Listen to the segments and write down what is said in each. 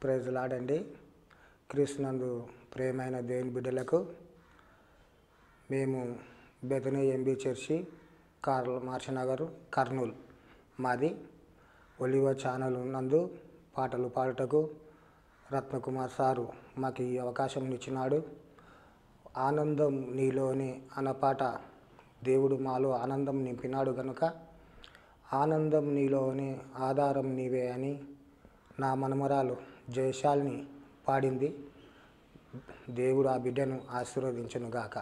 ప్రైజులాడండి క్రీస్తునందు ప్రేమైన దేవుని బిడ్డలకు మేము బెతనీ ఎంబీ చర్చి కార్ల మార్షనగర్ కర్నూలు మాది ఒలివ ఛానల్ నందు పాటలు పాడుటకు రత్నకుమార్ సారు మాకు ఈ అవకాశం ఇచ్చినాడు ఆనందం నీలోని అన్న పాట దేవుడు మాలో ఆనందం నింపినాడు గనుక ఆనందం నీలోని ఆధారం నీవే అని నా మనమరాలు జయశాలిని పాడింది దేవుడు ఆ బిడ్డను ఆశీర్వదించును గాక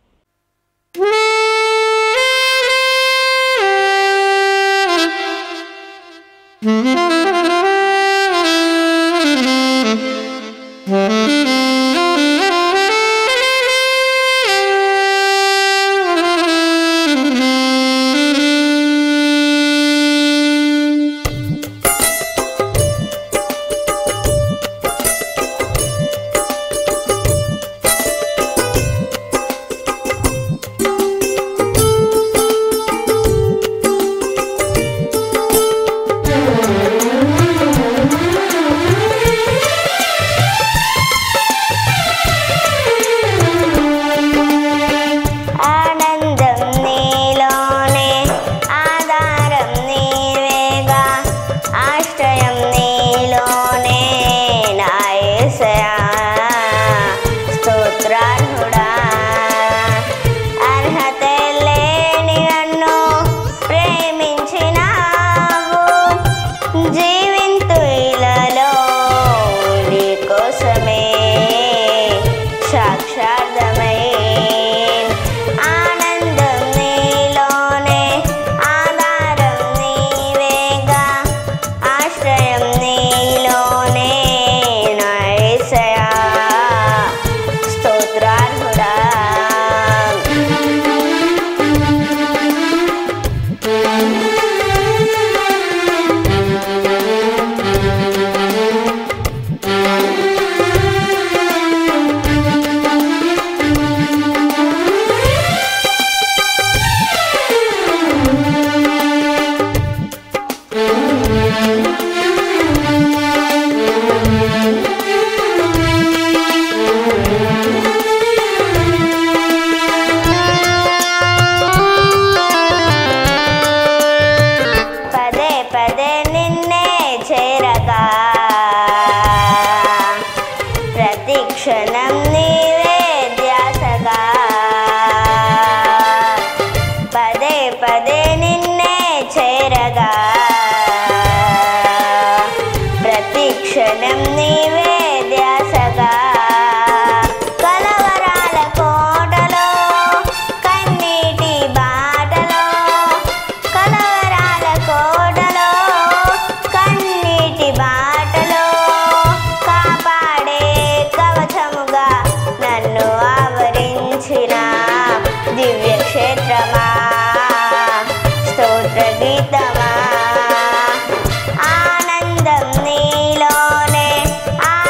ఆనందం నీలోనే ఆధారం నీవేగా ఆశ్రయం నీలోనే నా యేసయ్యా స్తోత్రార్హుడా అర్హత లేని నన్ను ప్రేమించినావు జీవింతు ఇలలో నీ కోసమే సాక్షార్థమై ఆనందం నీలోనే ఆధారం నీవేగా ఆశ్రయం నీలోనే నా యేసయ్యా స్తోత్రార్హుడా పదే పదే నిన్నే చేరగా ప్రతి క్షణం నీవే ధ్యాసగా పదే పదే నిన్నే చేరగా ప్రతి క్షణం నీవే ధ్యాసగా కలవరాల కోటలో కన్నీటి బాటలో కలవరాల కోటలో కన్నీటి బాటలో కాపాడే కవచముగా నన్ను ఆవరించిన దివ్య క్షేత్రమా స్తోత్ర గీతమా ఆనందం నీలోనే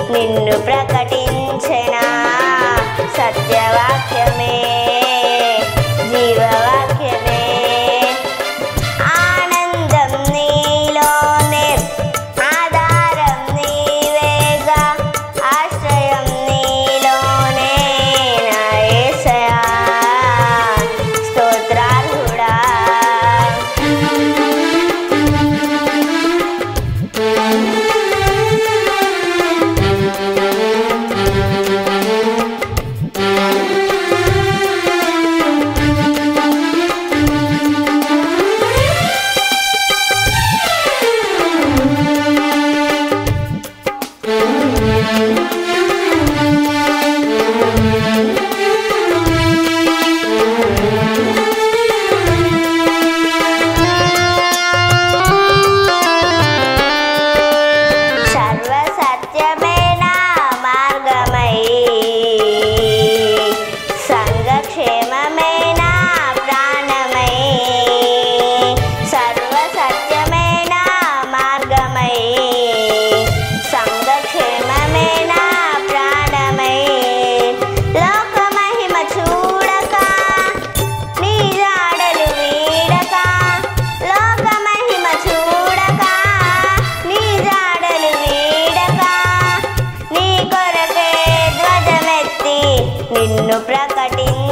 నిన్ను ప్రకటించిన సత్యవాక్యమే జీవవాక్యమే ఆనందం నీలోనే ఆధారం నీవేగా ఆశ్రయం నీలోనే నా యేసయ్యా స్తోత్రార్హుడా సర్వ సత్యమైన మార్గమై సంఘక్షేమమైన ప్రాణమై సర్వ సత్యమైన మార్గమై సంఘక్షేమమైన ప్రాణమై లోక మహిమ చూడక నీ జాడలు వీడక లోక మహిమ చూడక నీ జాడలు వీడక నీ కొరకే ధ్వజమెత్తి నిన్ను ప్రకటించ